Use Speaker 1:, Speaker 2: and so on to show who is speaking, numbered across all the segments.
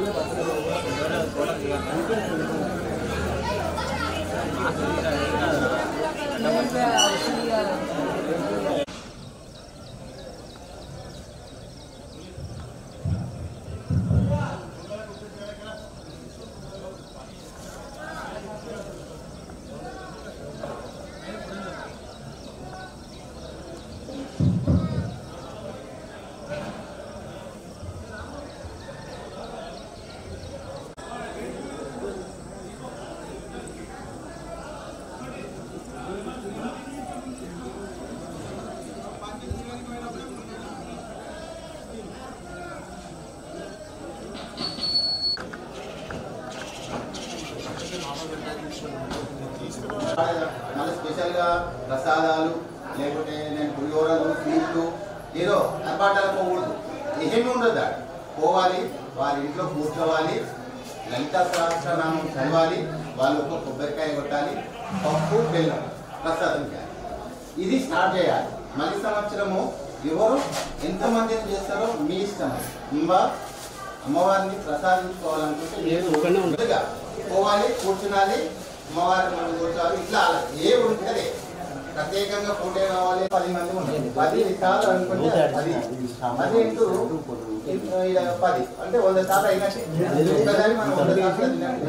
Speaker 1: మళ్ళీ స్పెషల్గా ప్రసాదాలు లేకుంటే నేను పులిహోరలు స్వీట్లు ఏదో అర్బాటాలు పోకూడదు ఏమీ ఉండదు దాన్ని పోవాలి వారి ఇంట్లో కూర్చోవాలి లలిత సహస్రనామం చదవాలి వాళ్ళు ఒక కొబ్బరికాయ కొట్టాలి పప్పు బెల్లం ప్రసాదం చేయాలి ఇది స్టార్ట్ చేయాలి మళ్ళీ సంవత్సరము ఎవరు ఎంతమందిని చేస్తారో మీ ఇష్టం అది. ఇంకా అమ్మవారిని ప్రసాదించుకోవాలనుకుంటే మీరు ముందుగా పోవాలి కూర్చునాలి అమ్మవారిని మనం కూర్చోవాలి ఇట్లా అలా ఏ ఉంటుంది ప్రత్యేకంగా ఫోటో కావాలి పది మంది ఉన్నారు పది సార్లు అనుకుంటే పది పది ఇంటూ ఈడ పది అంటే వంద సార్లు అయినట్టే ఒక్కసారి మనం వంద సార్లు తినాలి.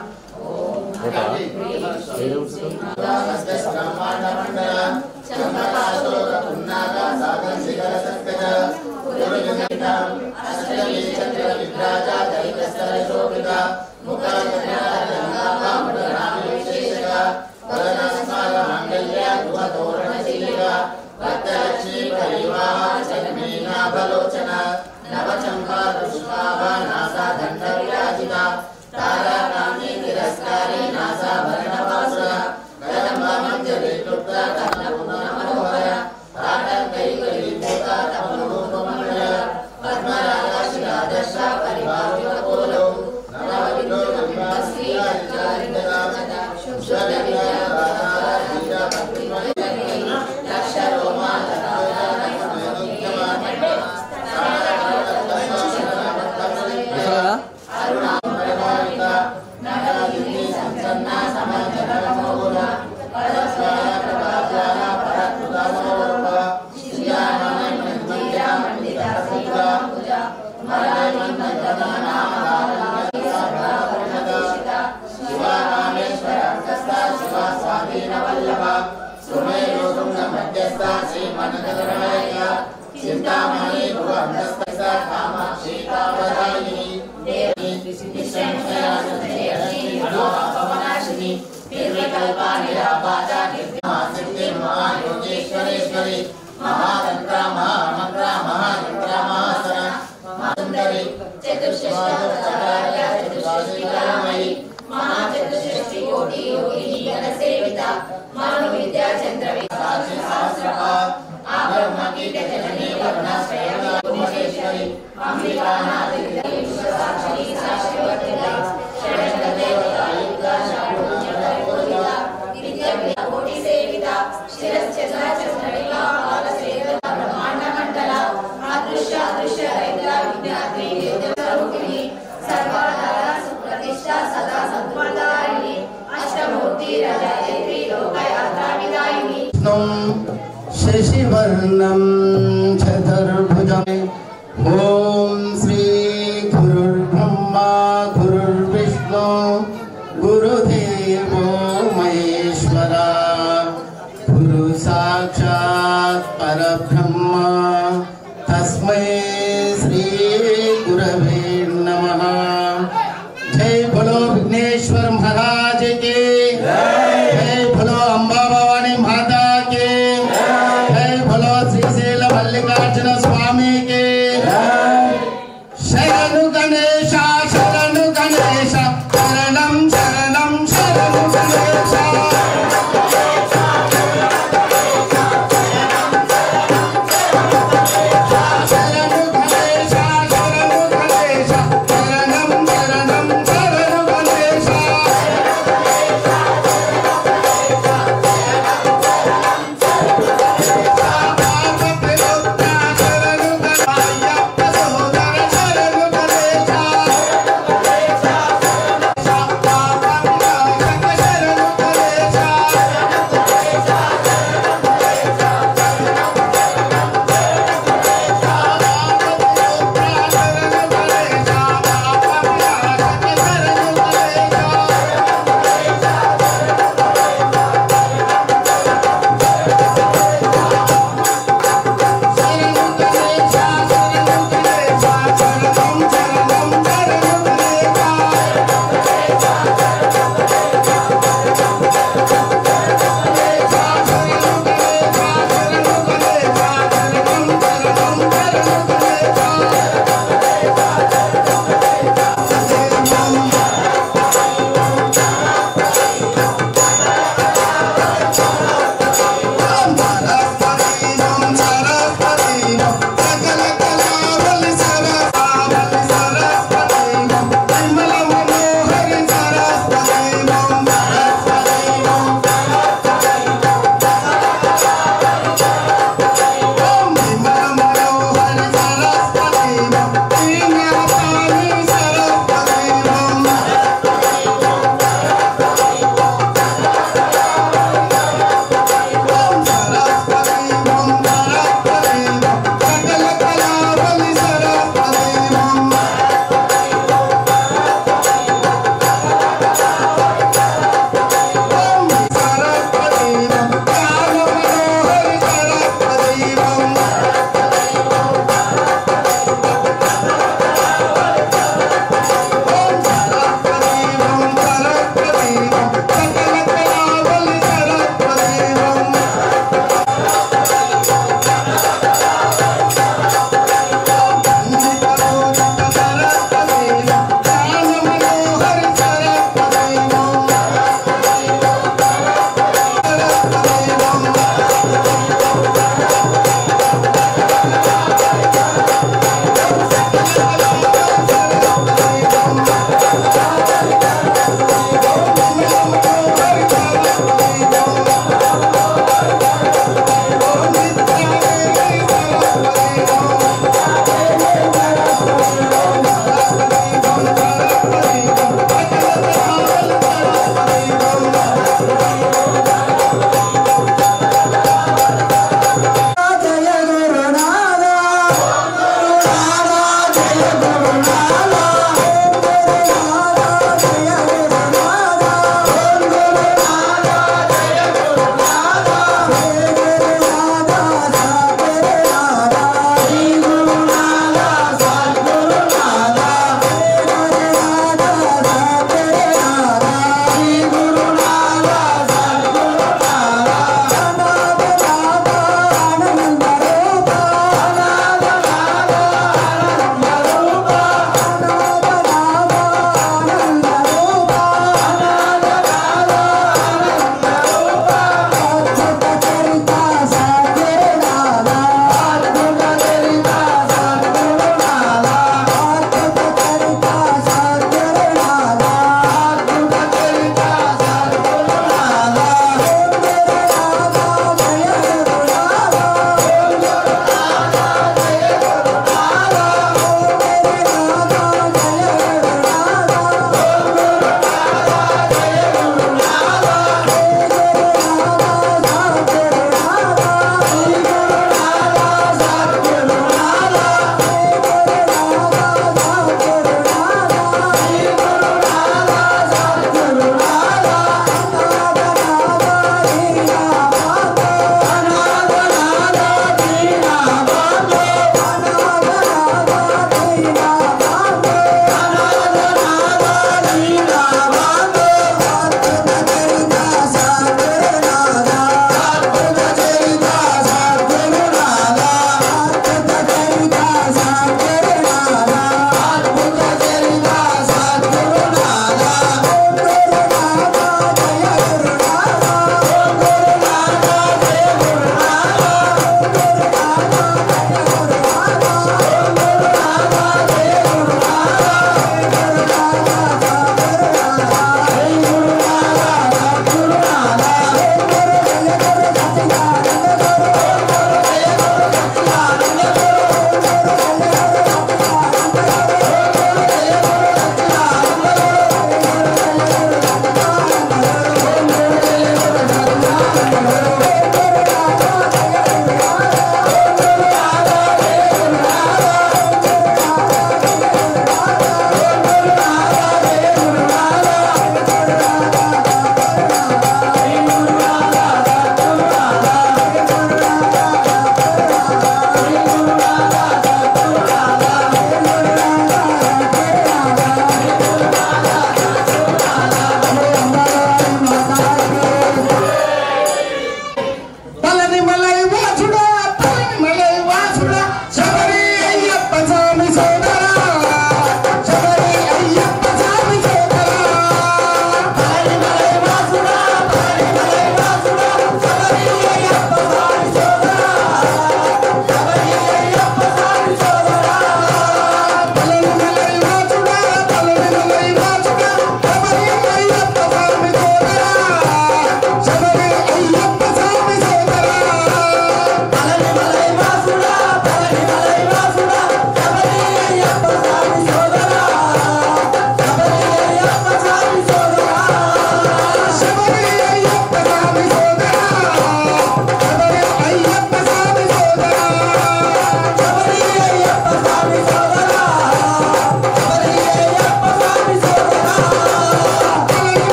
Speaker 1: నవచంపా పుష్పాభా నాసా దండ విరాజిత తారా కాంతి తిరస్కారి నాసా భరణవాసుర గదంబ మంజరి క్లుప్త కర్ణ పునఃమనోహర తాటం కై కై భూత తమను రూపమండల పద్మరాగ శిలాదర్శ పరివారిత కోలో నవ విలోక వివాసి చారితరాజన శుద్ధ విద్యా రాధా వీర భక్తిమయ లక్ష రోమా చింతామణి భువంతస్థ కామాక్షి కామదాయిని పవనాశిని నిర్వికల్పా నిరాపాద నిర్మాశక్తి మహాయోగేశ్వరేశ్వరి మహాతంత్ర మహామంత్ర మహాతంత్ర మహాసన మహాసుందరి చతుర్షష్టాచార్య చతుర్షష్టికరమయి మహాచతుర్షష్టి కోటి యోగిని గణ సేవిత మాను విద్యా చంద్ర సాక్షి సహస్రపాద్ ఆబ్రహ్మ కీట జననీ వర్ణాశ్రయ భువనేశ్వరి అంబికానాథి విశ్వసాక్షి సాక్షివర్తిక షడంగ దేవత యుక్త శాంభూజన పూజిత నిత్య కోటి సేవిత శిరశ్చంద్ర చంద్రనిల పాద సేవిత బ్రహ్మాండ మండల అదృశ్య అదృశ్య రహిత విజ్ఞాత్రి నిత్య స్వరూపిణి సర్వాధార సుప్రతిష్ట సదా సద్వదాయిని అష్టమూర్తి రజయత్రి లోకయాత్రా విదాయిని
Speaker 2: శశివర్ణం చతుర్భుజం ఓం శ్రీ గురుర్బ్రహ్మా గురుర్విష్ణు గురుదేవో మహేశ్వర గురు సాక్షాత్ పరబ్రహ్మ తస్మై శ్రీ గురవే నమః జై బలో విఘ్నేశ్వర మహారాజ్ కి జై బలో అంబా భవాని మాతా కి జై బలో శ్రీశైల మల్లికార్జున స్వామి కి శరణు గణేశ శరణు గణేశ శరణం శరణం శరణు గణేశ శరణు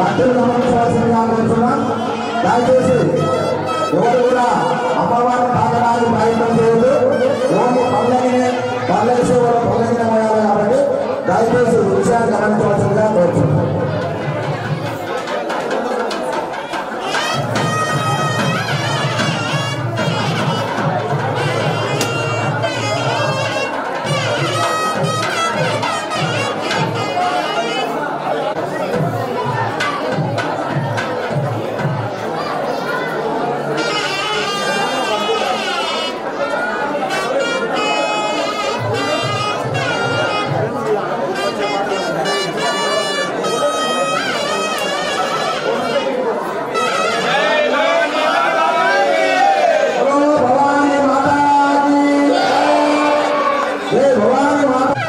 Speaker 3: భక్తులు గమనించవలసిందిగా కోరుతున్నాం దయచేసి ఎవరు కూడా అమ్మవారిని తాగడానికి ప్రయత్నం చేయొద్దు ఓన్లీ పల్లెని పల్లెకి సేవలు పల్లెకి మోయాలి కాబట్టి దయచేసి ఈ విషయాన్ని గమనించవలసిందిగా కోరుతున్నాం హలో భవానీ మాతాకి జై భవానీ మాతా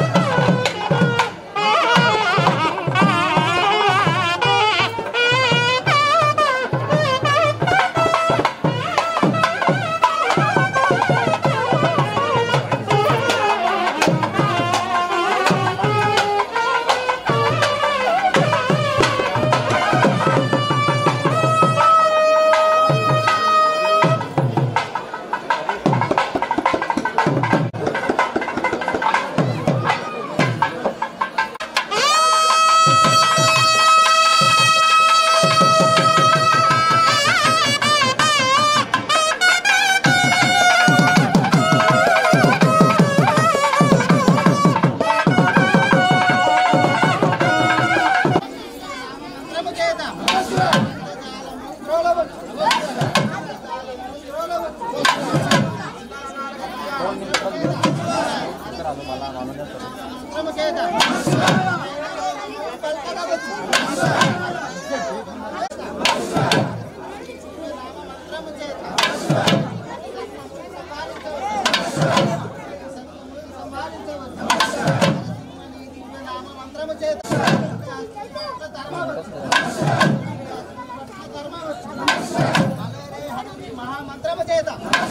Speaker 4: మహామంత్రము చేత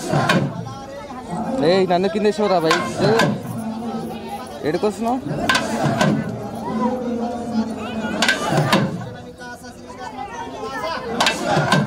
Speaker 5: ఏ నన్ను కిందేశ్వరా భయ్ ఎడుకొస్తున్నావు
Speaker 4: వికాస శ్రీధర్మ నివాస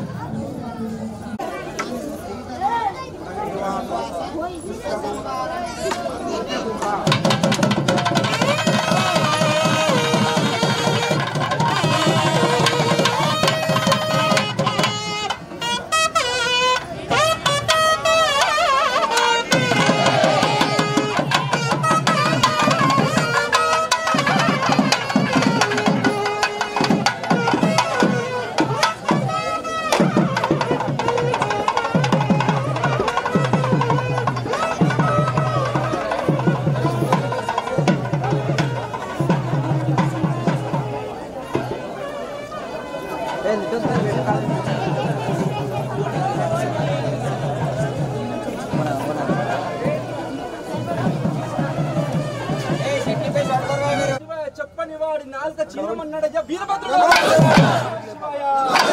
Speaker 6: చెప్పని వాడి నాలుక చీరమన్నాడయ్యా వీరభద్రుడు శివాయ.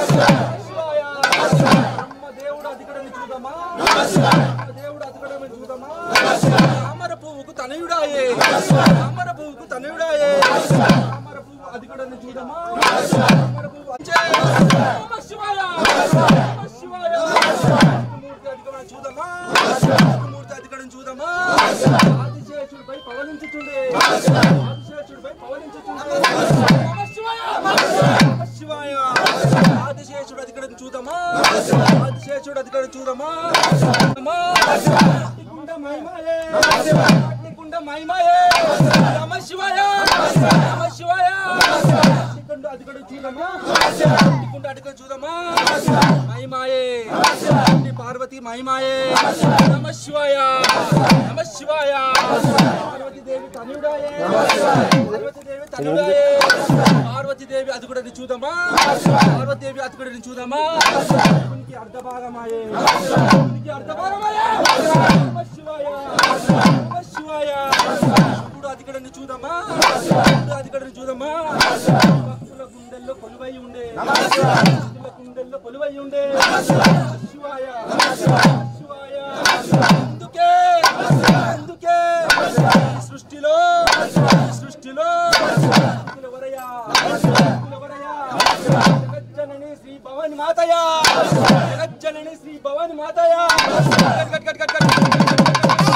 Speaker 6: శివాయ. బ్రహ్మ దేవుడు అధికడని చూడమా బ్రహ్మ దేవుడు అధికడని చూడమా తామర పువ్వుకు తనయుడాయే తామర పువ్వుకు తనయుడాయే తామర పువ్వు అధికడని చూడమా తామర పువ్వు అంచే. నమ శివాయ నమ శివాయ మూర్తి అధికడని చూడమా మూర్తి అధికడని చూడమా ఆదిశేషుడిపై పవలించుచుండే ఆదిశేషుడిపై పవలించుచుండే నమ శివాయ నమ శివాయ ఆదిశేషుడు అధికడని చూడమా ఆదిశేషుడు అధికడని చూడమా నమా అగ్నికుండ మహిమాయే అగ్నికుండ మహిమాయే నమ శివాయ నమ శివాయ అగ్నికుండ అధికడని చూడమా అగ్నికుండ అధికడని చూడమా మహిమాయే శ్రీ పార్వతి మహిమాయే నమ శివాయ నమ శివాయ పార్వతి దేవి తనుడాయే పార్వతి దేవి తనుడాయే పార్వతి దేవి అదుగుడని చూదమా పార్వతి దేవి అదుగుడని చూదమా శివునికి అర్ధభాగమాయే శివునికి అర్ధభాగమాయే నమ శివాయ నమ శివాయ శివుడు అదిగడని చూదమా శివుడు అదిగడని చూదమా భక్తుల గుండెల్లో కొలువై ఉండే భక్తుల గుండెల్లో కొలువై ఉండే శివాయ శివాయ అందుకే అందుకే ఈ సృష్టిలో ఈ సృష్టిలో కులవరయా కులవరయా మాతయా జగజ్జనని శ్రీ భవాని మాతయా గట్ గట్ గట్ గట్ గట్.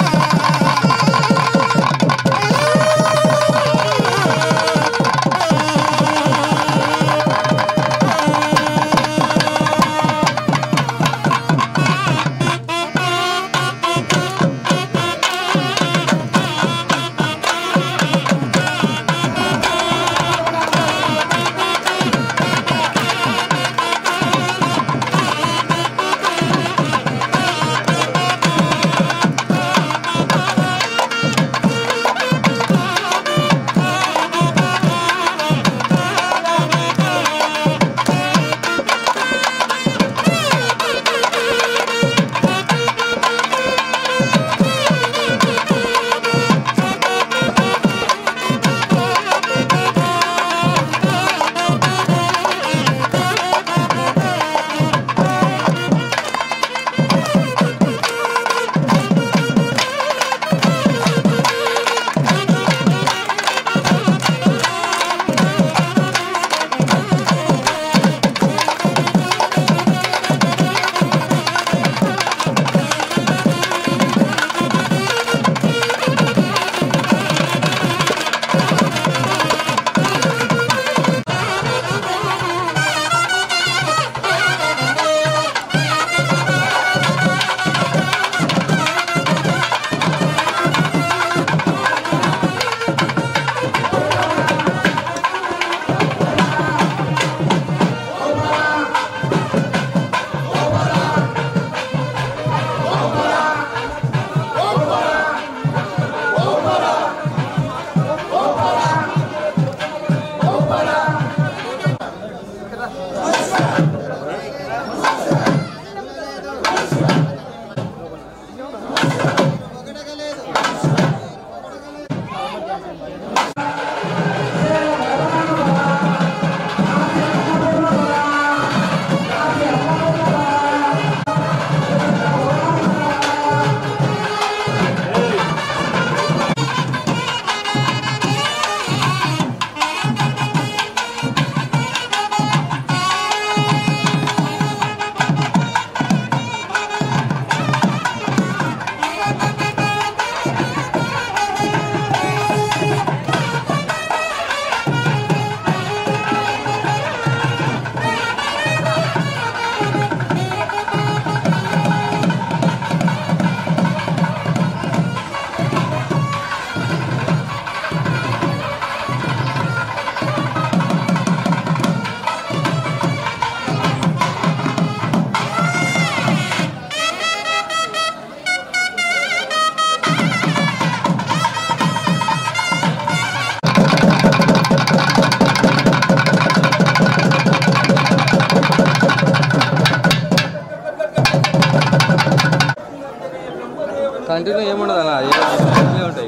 Speaker 5: కంటిన్యూ ఏముండదు అన్న ఏమే ఉంటాయి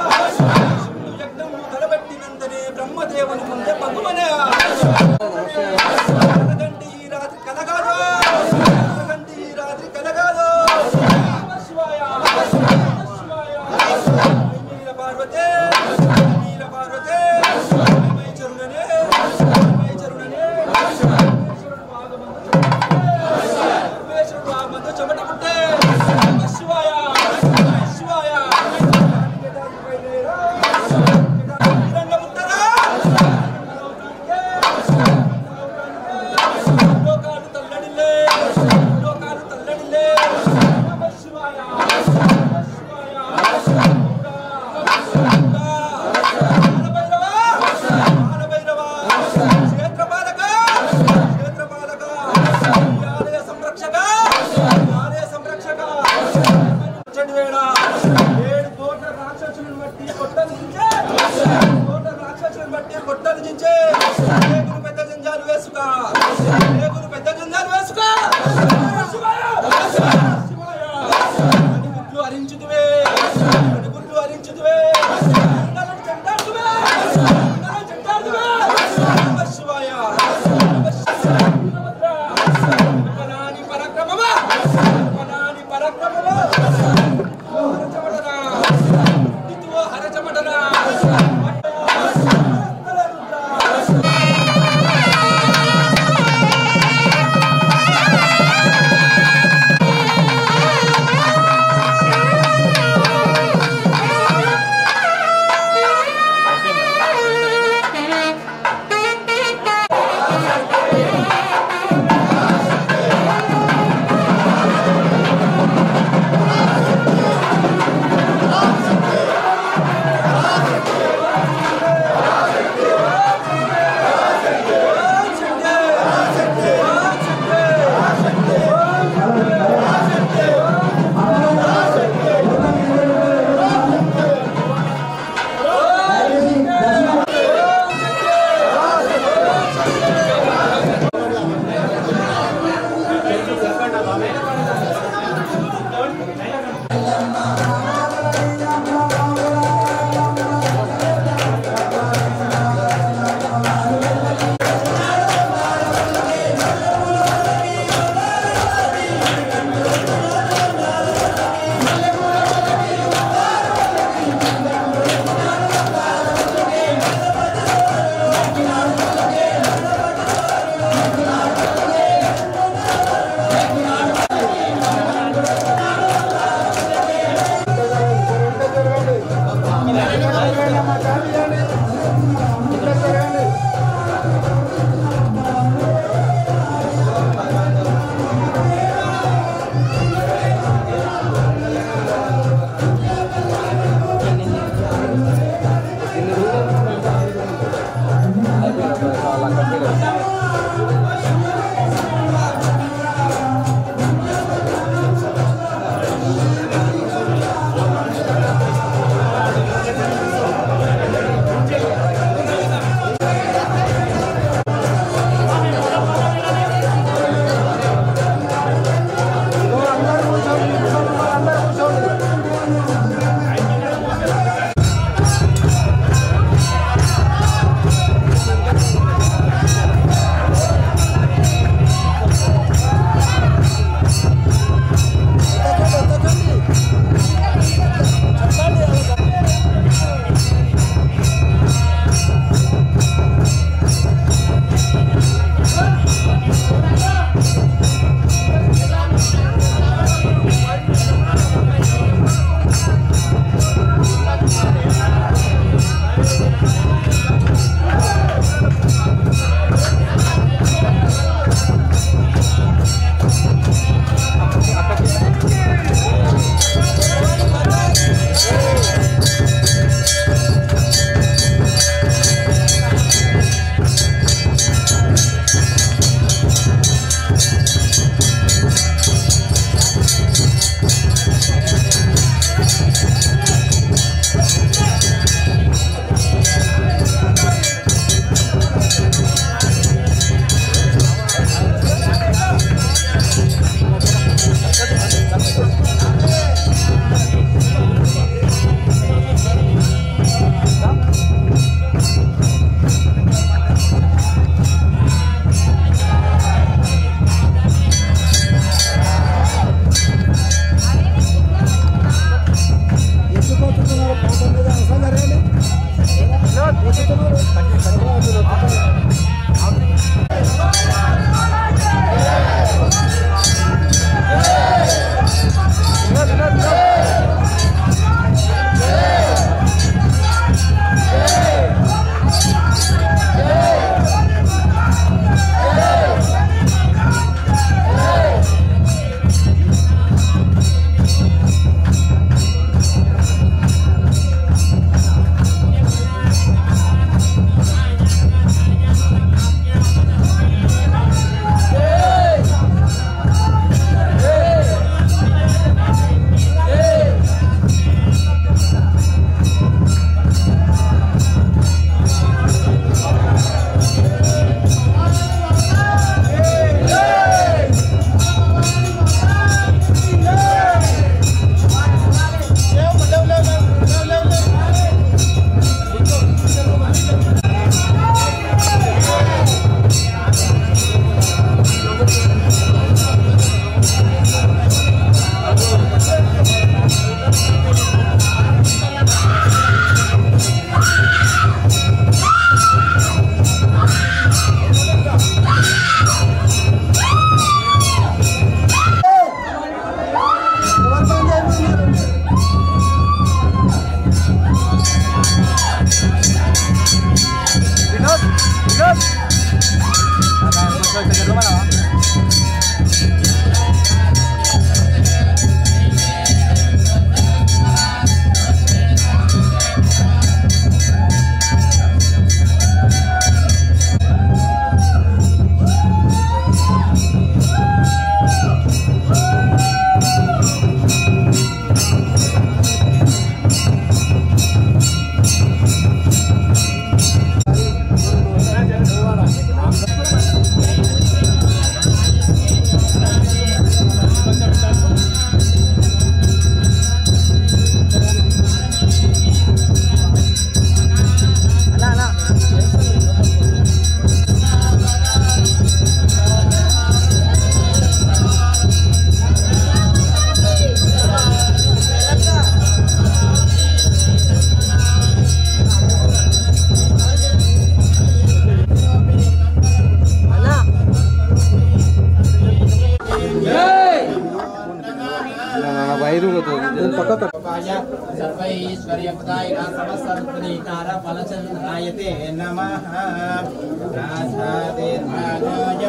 Speaker 6: యజ్ఞము తలబెట్టినందనే బ్రహ్మదేవుని ముందే పగుమనే జరగండి ఈ రాత్రి కలగాదు జరగండి ఈ రాత్రి కలగాదు శివాయ శివాయ నీల పార్వతే నీల పార్వతే మై చరుణనే మై చరుణనే పరమేశ్వరుడు వాగమందు పరమేశ్వరుడు వాగమందు చెమట పుట్టే శివాయ శివాయ రంగముత్తరా
Speaker 2: सर्वैश्वर्यप्रदायिका समस्तरुद्रीकार फलचन्द्रायते नमः राधादेर्भागाय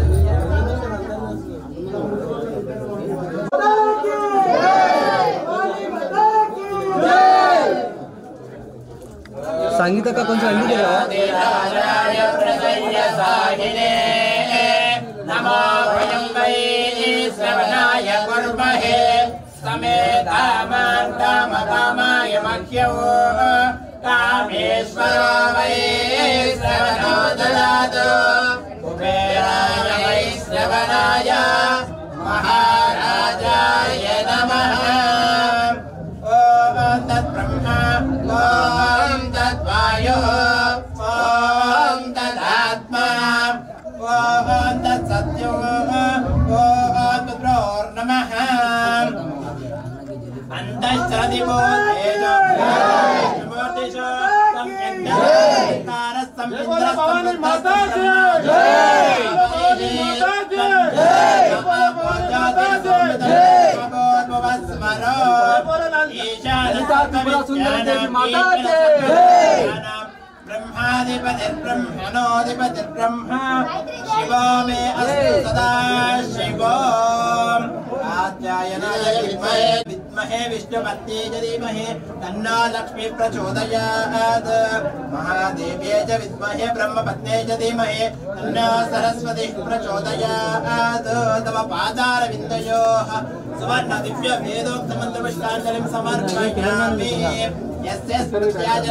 Speaker 5: సంగీతక కొంచెం ఎందుకు
Speaker 2: राजाय प्रसय्यसाहिने नमो वयं वै श्रवणाय कुर्महे समेतामान् कामकामाय मह्यो कामेश्वरो वै श्रवणो ददातु कुबेराय वै श्रवणाय महाराजाय नमः ॐ तत्ब्रह्मा ॐ तद्वायुः ॐ तदात्मा ॐ तत्सत्यो ॐ तद्रोर्नमः अन्तश्चरदिवो तेजो विष्णुमूर्तिषु संयज्ञकारस्तं इन्द्रस्तं ब्रह्माधिपतिर्ब्रह्मणोऽधिपतिर्ब्रह्म शिवो मे अस्तु सदा शिवो कात्यायनाय विद्महे विद्महे विष्णुपत्नी च धीमहि तन्नो लक्ष्मी प्रचोदयात् महादेव्यै च विद्महे ब्रह्मपत्न्यै च धीमहि तन्नो सरस्वती प्रचोदयात् तव पादारविन्दयोः सुवर्ण दिव्य वेदोक्तमन्त्रपुष्पाञ्जलिं समर्पयामि यस्य स्मृत्याय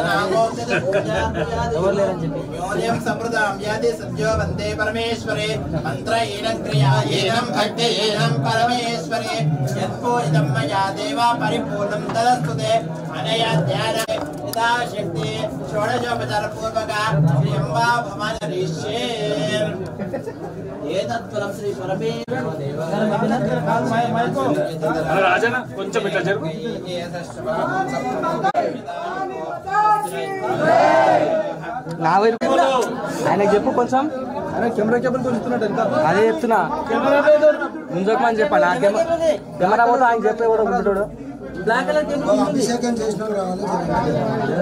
Speaker 2: नामोक्तियोनिं समृतां याति सद्यो वन्दे परमेश्वरे मन्त्रहीनं क्रियाहीनं भक्तिहीनं परमेश्वरे यत्पूजितं मया देवा परिपूर्णं तदस्तु ते अनया ध्यान यदा शक्ति षोडशोपचारपूर्वका श्री अम्बा भवानरीष्ये ఏతత్ఫలం శ్రీ
Speaker 6: రాజన కొంచెం ఇట్లా జరుగు
Speaker 5: నా వైపు ఆయనకు చెప్పు కొంచెం కెమెరా కేబుల్ కొంచెం అదే చెప్తున్నా ముంజోకమని చెప్పా నా కెమెరా కెమెరా పోతే ఆయన చెప్పే కూడా గుంటుడు బ్లాక్ కలర్
Speaker 4: అభిషేకం చేసిన రావాలి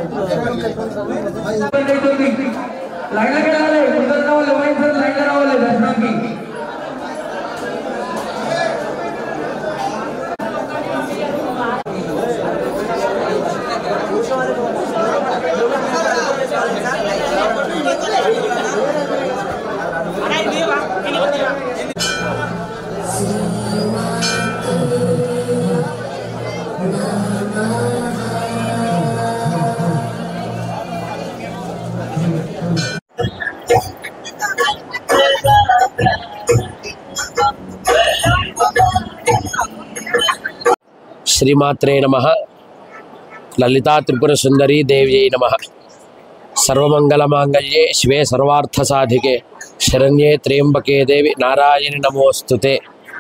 Speaker 7: శ్రీమాత్రే నమ లలితా త్రిపుర సుందరీ దేవ్యై నమ సర్వమంగళమాంగళ్యే శివే సర్వార్థ సాధికే శరణ్యే త్ర్యంబకే దేవి నారాయణి నమోస్తుతే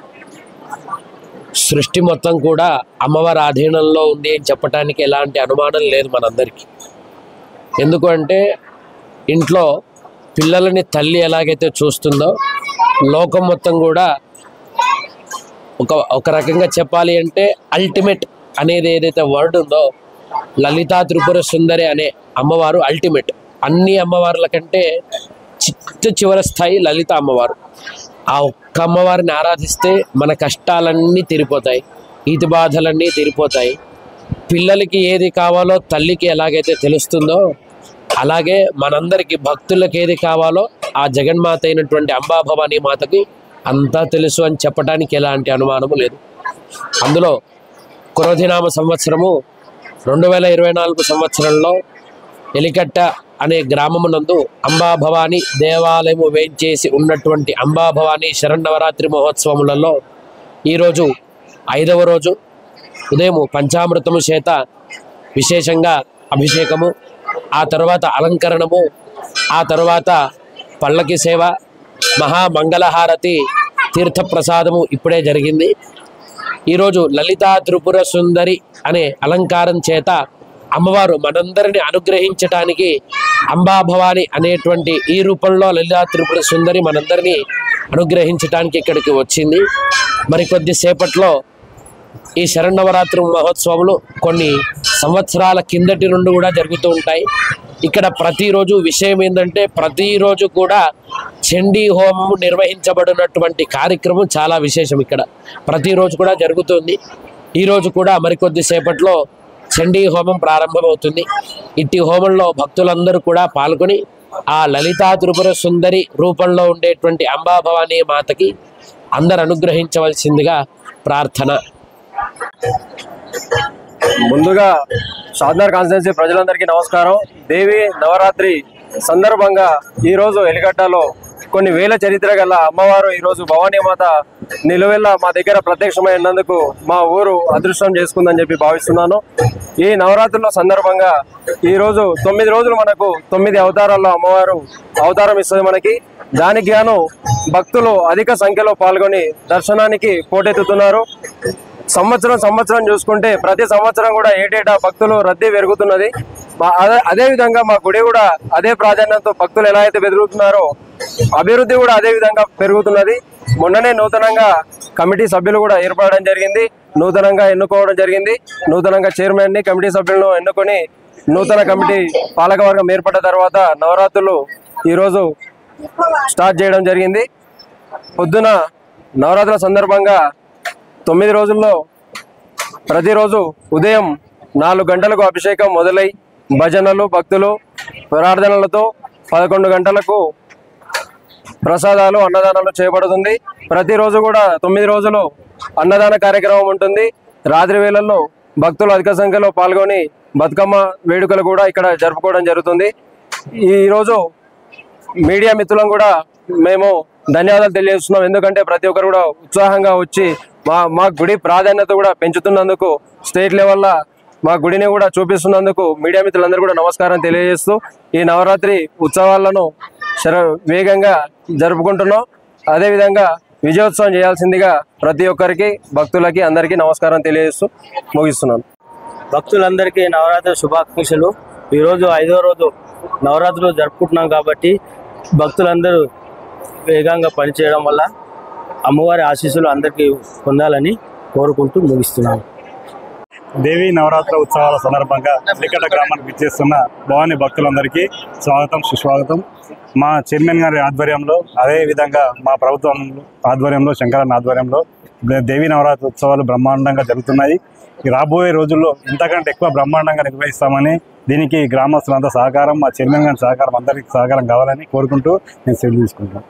Speaker 7: సృష్టి మొత్తం కూడా అమ్మవారి అధీనంలో ఉంది అని చెప్పడానికి ఎలాంటి అనుమానం లేదు మనందరికీ ఎందుకంటే ఇంట్లో పిల్లలని తల్లి ఎలాగైతే చూస్తుందో లోకం మొత్తం కూడా ఒక ఒక రకంగా చెప్పాలి అంటే అల్టిమేట్ అనేది ఏదైతే వర్డ్ ఉందో లలితా త్రిపుర సుందరి అనే అమ్మవారు అల్టిమేట్ అన్ని అమ్మవార్ల కంటే చిట్ట చివరి స్థాయి లలిత అమ్మవారు ఆ ఒక్క అమ్మవారిని ఆరాధిస్తే మన కష్టాలన్నీ తీరిపోతాయి ఈతి బాధలన్నీ తీరిపోతాయి పిల్లలకి ఏది కావాలో తల్లికి ఎలాగైతే తెలుస్తుందో అలాగే మనందరికి భక్తులకు ఏది కావాలో ఆ జగన్మాత అయినటువంటి అంబాభవాని మాతకి అంతా తెలుసు అని చెప్పడానికి ఎలాంటి అనుమానము లేదు అందులో క్రోధినామ సంవత్సరము రెండు వేల ఇరవై నాలుగు సంవత్సరంలో ఎలికట్ట అనే గ్రామమునందు అంబాభవాని దేవాలయము వేంచేసి ఉన్నటువంటి అంబాభవాని శరన్నవరాత్రి మహోత్సవములలో ఈరోజు ఐదవ రోజు ఉదయం పంచామృతము చేత విశేషంగా అభిషేకము ఆ తర్వాత అలంకరణము ఆ తర్వాత పల్లకి సేవ మహామంగళహారతి తీర్థప్రసాదము ఇప్పుడే జరిగింది ఈరోజు లలితా త్రిపుర సుందరి అనే అలంకారం చేత అమ్మవారు మనందరిని అనుగ్రహించటానికి అంబాభవాని అనేటువంటి ఈ రూపంలో లలితా త్రిపుర సుందరి మనందరినీ అనుగ్రహించటానికి ఇక్కడికి వచ్చింది మరి కొద్దిసేపట్లో ఈ శరణవరాత్రి మహోత్సవాలు కొన్ని సంవత్సరాల కిందటి నుండి కూడా జరుగుతూ ఉంటాయి ఇక్కడ ప్రతిరోజు విషయం ఏంటంటే ప్రతిరోజు కూడా చండీ హోమం నిర్వహించబడినటువంటి కార్యక్రమం చాలా విశేషం ఇక్కడ ప్రతిరోజు కూడా జరుగుతుంది ఈరోజు కూడా మరికొద్ది సేపట్లో చండీ హోమం ప్రారంభమవుతుంది ఇట్టి హోమంలో భక్తులందరూ కూడా పాల్గొని ఆ లలితా త్రిపుర సుందరి రూపంలో ఉండేటువంటి అంబాభవానీ మాతకి అందరు అనుగ్రహించవలసిందిగా ప్రార్థన
Speaker 8: ముందుగా షాద్నగర్ కాన్స్టిట్యున్సీ ప్రజలందరికీ నమస్కారం దేవి నవరాత్రి సందర్భంగా ఈరోజు ఎలిగడ్డలో కొన్ని వేల చరిత్ర గల అమ్మవారు ఈరోజు భవానీ మాత నిలువెల్ల మా దగ్గర ప్రత్యక్షమైనందుకు మా ఊరు అదృష్టం చేసుకుందని చెప్పి భావిస్తున్నాను ఈ నవరాత్రుల సందర్భంగా ఈరోజు తొమ్మిది రోజులు మనకు తొమ్మిది అవతారాల్లో అమ్మవారు అవతారం ఇస్తుంది మనకి దానికి గాను భక్తులు అధిక సంఖ్యలో పాల్గొని దర్శనానికి పోటెత్తుతున్నారు సంవత్సరం సంవత్సరం చూసుకుంటే ప్రతి సంవత్సరం కూడా ఏటేటా భక్తులు రద్దీ పెరుగుతున్నది మా- అదే- అదే విధంగా మా గుడి కూడా అదే ప్రాధాన్యతతో భక్తులు ఎలా అయితే పెరుగుతున్నారో అభివృద్ధి కూడా అదే విధంగా పెరుగుతున్నది మొన్ననే నూతనంగా కమిటీ సభ్యులు కూడా ఏర్పడడం జరిగింది నూతనంగా ఎన్నుకోవడం జరిగింది నూతనంగా చైర్మన్ ని కమిటీ సభ్యులను ఎన్నుకొని నూతన కమిటీ పాలకవర్గం ఏర్పడ్డ తర్వాత నవరాత్రులు ఈరోజు స్టార్ట్ చేయడం జరిగింది పొద్దున నవరాత్రుల సందర్భంగా తొమ్మిది రోజుల్లో ప్రతిరోజు ఉదయం నాలుగు గంటలకు అభిషేకం మొదలై భజనలు భక్తులు ప్రార్థనలతో పదకొండు గంటలకు ప్రసాదాలు అన్నదానాలు చేయబడుతుంది ప్రతిరోజు కూడా తొమ్మిది రోజులు అన్నదాన కార్యక్రమం ఉంటుంది రాత్రి వేళల్లో భక్తులు అధిక సంఖ్యలో పాల్గొని బతుకమ్మ వేడుకలు కూడా ఇక్కడ జరుపుకోవడం జరుగుతుంది ఈరోజు మీడియా మిత్రులను కూడా మేము ధన్యవాదాలు తెలియజేస్తున్నాం ఎందుకంటే ప్రతి ఒక్కరు కూడా ఉత్సాహంగా వచ్చి మా మా గుడి ప్రాధాన్యత కూడా పెంచుతున్నందుకు స్టేట్ లెవెల్లో మా గుడిని కూడా చూపిస్తున్నందుకు మీడియా మిత్రులందరూ కూడా నమస్కారం తెలియజేస్తూ ఈ నవరాత్రి ఉత్సవాలను శర వేగంగా జరుపుకుంటున్నాం అదేవిధంగా విజయోత్సవం చేయాల్సిందిగా ప్రతి ఒక్కరికి భక్తులకి అందరికీ నమస్కారం తెలియజేస్తూ ముగిస్తున్నాను
Speaker 5: భక్తులందరికీ నవరాత్రి శుభాకాంక్షలు ఈరోజు ఐదో రోజు నవరాత్రులు జరుపుకుంటున్నాం కాబట్టి భక్తులందరూ వేగంగా పనిచేయడం వల్ల అమ్మవారి ఆశీస్సులు అందరికీ పొందాలని కోరుకుంటూ ముగిస్తున్నాను
Speaker 9: దేవి నవరాత్రి ఉత్సవాల సందర్భంగా ఎలికట గ్రామానికి విచ్చేస్తున్న భవానీ భక్తులందరికీ స్వాగతం సుస్వాగతం మా చైర్మన్ గారి ఆధ్వర్యంలో అదే విధంగా మా ప్రభుత్వం ఆధ్వర్యంలో శంకరన్న ఆధ్వర్యంలో దే- దేవి నవరాత్రి ఉత్సవాలు బ్రహ్మాండంగా జరుగుతున్నాయి ఈ రాబోయే రోజుల్లో ఇంతకంటే ఎక్కువ బ్రహ్మాండంగా నిర్వహిస్తామని దీనికి గ్రామస్తులంతా సహకారం మా చైర్మన్ గారి సహకారం అందరికీ సహకారం కావాలని కోరుకుంటూ నేను సెలవు తీసుకుంటాను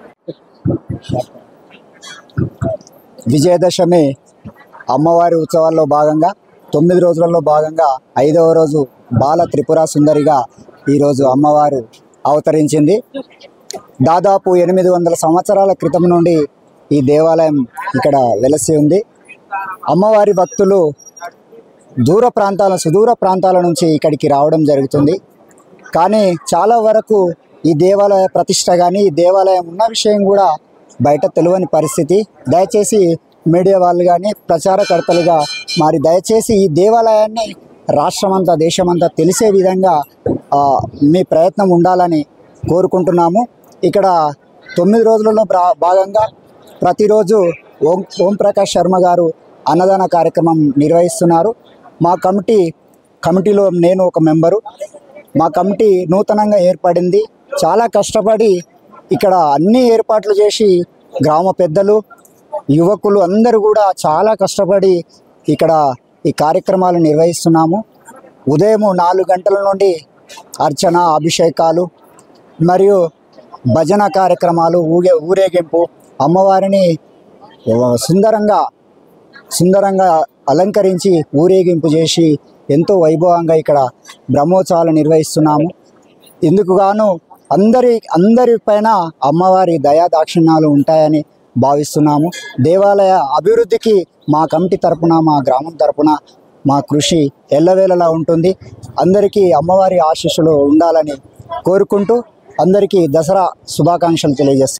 Speaker 3: విజయదశమి అమ్మవారి ఉత్సవాల్లో భాగంగా తొమ్మిది రోజులలో భాగంగా ఐదవ రోజు బాల త్రిపుర సుందరిగా ఈరోజు అమ్మవారు అవతరించింది దాదాపు ఎనిమిది వందల సంవత్సరాల క్రితం నుండి ఈ దేవాలయం ఇక్కడ వెలసి ఉంది అమ్మవారి భక్తులు దూర ప్రాంతాల సుదూర ప్రాంతాల నుంచి ఇక్కడికి రావడం జరుగుతుంది కానీ చాలా వరకు ఈ దేవాలయ ప్రతిష్ట కానీ ఈ దేవాలయం ఉన్న విషయం కూడా బయట తెలియని పరిస్థితి దయచేసి మీడియా వాళ్ళు కానీ ప్రచారకర్తలుగా మరి దయచేసి ఈ దేవాలయాన్ని రాష్ట్రమంతా దేశమంతా తెలిసే విధంగా ఆ, మీ ప్రయత్నం ఉండాలని కోరుకుంటున్నాము ఇక్కడ తొమ్మిది రోజులలో ప్రా- భాగంగా ప్రతిరోజు ఓం ఓం ప్రకాష్ శర్మ గారు అన్నదాన కార్యక్రమం నిర్వహిస్తున్నారు మా కమిటీ కమిటీలో నేను ఒక మెంబరు మా కమిటీ నూతనంగా ఏర్పడింది చాలా కష్టపడి ఇక్కడ అన్ని ఏర్పాట్లు చేసి గ్రామ పెద్దలు యువకులు అందరూ కూడా చాలా కష్టపడి ఇక్కడ ఈ కార్యక్రమాలు నిర్వహిస్తున్నాము ఉదయం నాలుగు గంటల నుండి అర్చన అభిషేకాలు మరియు భజన కార్యక్రమాలు ఊగే ఊరేగింపు అమ్మవారిని సుందరంగా సుందరంగా అలంకరించి ఊరేగింపు చేసి ఎంతో వైభవంగా ఇక్కడ బ్రహ్మోత్సవాలు నిర్వహిస్తున్నాము ఇందుకు గాను అందరి అందరి పైన అమ్మవారి దయా దాక్షిణ్యాలు ఉంటాయని భావిస్తున్నాము దేవాలయ అభివృద్ధికి మా కమిటీ తరపున మా గ్రామం తరపున మా కృషి ఎల్లవేళలా ఉంటుంది అందరికీ అమ్మవారి ఆశీస్సులు ఉండాలని కోరుకుంటూ అందరికీ దసరా శుభాకాంక్షలు తెలియజేస్తాను